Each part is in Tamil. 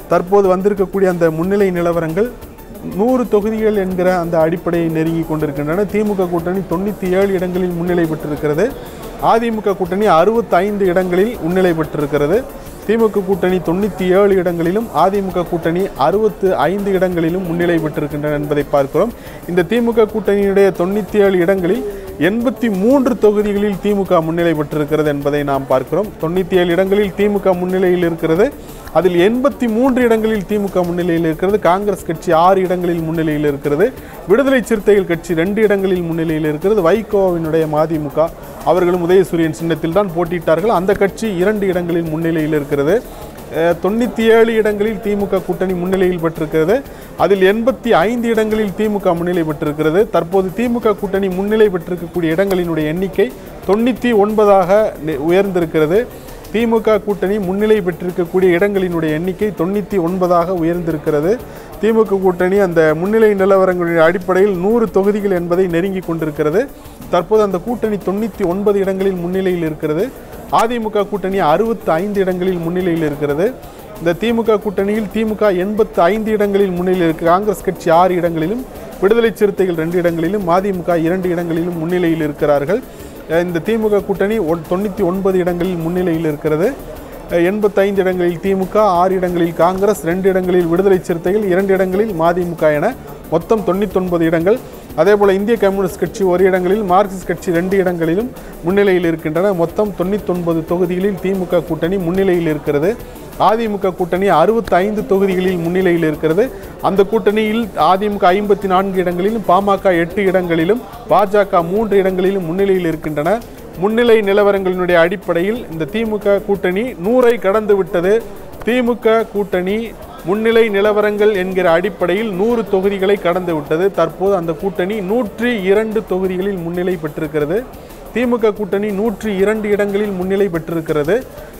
தற்போது வந்திருக்கக்கூடிய அந்த முன்னிலை நிலவரங்கள் நூறு தொகுதிகள் என்கிற அந்த அடிப்படையை நெருங்கி கொண்டிருக்கின்றன திமுக கூட்டணி தொண்ணூற்றி ஏழு இடங்களில் முன்னிலை பெற்றிருக்கிறது அதிமுக கூட்டணி அறுபத்தைந்து இடங்களில் முன்னிலை பெற்றிருக்கிறது திமுக கூட்டணி தொண்ணூற்றி ஏழு இடங்களிலும் அதிமுக கூட்டணி அறுபத்து ஐந்து இடங்களிலும் முன்னிலை பெற்றிருக்கின்றன என்பதை பார்க்கிறோம் இந்த திமுக கூட்டணியுடைய தொண்ணூற்றி ஏழு இடங்களில் எண்பத்தி மூன்று தொகுதிகளில் திமுக முன்னிலை பெற்றிருக்கிறது என்பதை நாம் பார்க்கிறோம் தொண்ணூற்றி ஏழு இடங்களில் திமுக முன்னிலையில் இருக்கிறது அதில் எண்பத்தி மூன்று இடங்களில் திமுக முன்னிலையில் இருக்கிறது காங்கிரஸ் கட்சி ஆறு இடங்களில் முன்னிலையில் இருக்கிறது விடுதலை சிறுத்தைகள் கட்சி ரெண்டு இடங்களில் முன்னிலையில் இருக்கிறது வைகோவினுடைய மதிமுக அவர்களும் உதயசூரியன் சின்னத்தில் தான் போட்டியிட்டார்கள் அந்த கட்சி இரண்டு இடங்களில் முன்னிலையில் இருக்கிறது தொண்ணூற்றி ஏழு இடங்களில் திமுக கூட்டணி முன்னிலையில் பெற்றிருக்கிறது அதில் எண்பத்தி ஐந்து இடங்களில் திமுக முன்னிலை பெற்றிருக்கிறது தற்போது திமுக கூட்டணி முன்னிலை பெற்றிருக்கக்கூடிய இடங்களினுடைய எண்ணிக்கை தொண்ணூற்றி ஒன்பதாக நி- உயர்ந்திருக்கிறது திமுக கூட்டணி முன்னிலை பெற்றிருக்கக்கூடிய இடங்களினுடைய எண்ணிக்கை தொண்ணூற்றி ஒன்பதாக உயர்ந்திருக்கிறது திமுக கூட்டணி அந்த முன்னிலை நிலவரங்களின் அடிப்படையில் நூறு தொகுதிகள் என்பதை நெருங்கி கொண்டிருக்கிறது தற்போது அந்த கூட்டணி தொண்ணூற்றி ஒன்பது இடங்களில் முன்னிலையில் இருக்கிறது அதிமுக கூட்டணி அறுபத்தி ஐந்து இடங்களில் முன்னிலையில் இருக்கிறது இந்த திமுக கூட்டணியில் திமுக எண்பத்து ஐந்து இடங்களில் முன்னிலையில் இருக்கு காங்கிரஸ் கட்சி ஆறு இடங்களிலும் விடுதலை சிறுத்தைகள் ரெண்டு இடங்களிலும் மதிமுக இரண்டு இடங்களிலும் முன்னிலையில் இருக்கிறார்கள் அஹ் இந்த திமுக கூட்டணி ஒன் தொண்ணூற்றி ஒன்பது இடங்களில் முன்னிலையில் இருக்கிறது அஹ் எண்பத்தைந்து இடங்களில் திமுக ஆறு இடங்களில் காங்கிரஸ் ரெண்டு இடங்களில் விடுதலை சிறுத்தைகள் இரண்டு இடங்களில் மதிமுக என மொத்தம் தொண்ணூத்தொன்பது இடங்கள் அதேபோல் இந்திய கம்யூனிஸ்ட் கட்சி ஒரு இடங்களில் மார்க்சிஸ்ட் கட்சி ரெண்டு இடங்களிலும் முன்னிலையில் இருக்கின்றன மொத்தம் தொண்ணூத்தொன்பது தொகுதிகளில் திமுக கூட்டணி முன்னிலையில் இருக்கிறது அதிமுக கூட்டணி அறுபத்தைந்து தொகுதிகளில் முன்னிலையில் இருக்கிறது அந்த கூட்டணியில் அதிமுக ஐம்பத்தி நான்கு இடங்களிலும் பாமக எட்டு இடங்களிலும் பாஜக மூன்று இடங்களிலும் முன்னிலையில் இருக்கின்றன முன்னிலை நிலவரங்களினுடைய அடிப்படையில் இந்த திமுக கூட்டணி நூறை கடந்து விட்டது திமுக கூட்டணி முன்னிலை நிலவரங்கள் என்கிற அடிப்படையில் நூறு தொகுதிகளை கடந்து விட்டது தற்போது அந்த கூட்டணி நூற்றி இரண்டு தொகுதிகளில் முன்னிலை பெற்றிருக்கிறது திமுக கூட்டணி நூற்றி இரண்டு இடங்களில் முன்னிலை பெற்றிருக்கிறது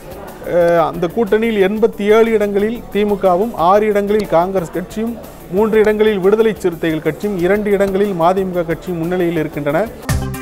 அஹ் அந்த கூட்டணியில் எண்பத்தி ஏழு இடங்களில் திமுகவும் ஆறு இடங்களில் காங்கிரஸ் கட்சியும் மூன்று இடங்களில் விடுதலை சிறுத்தைகள் கட்சியும் இரண்டு இடங்களில் மதிமுக கட்சியும் முன்னிலையில் இருக்கின்றன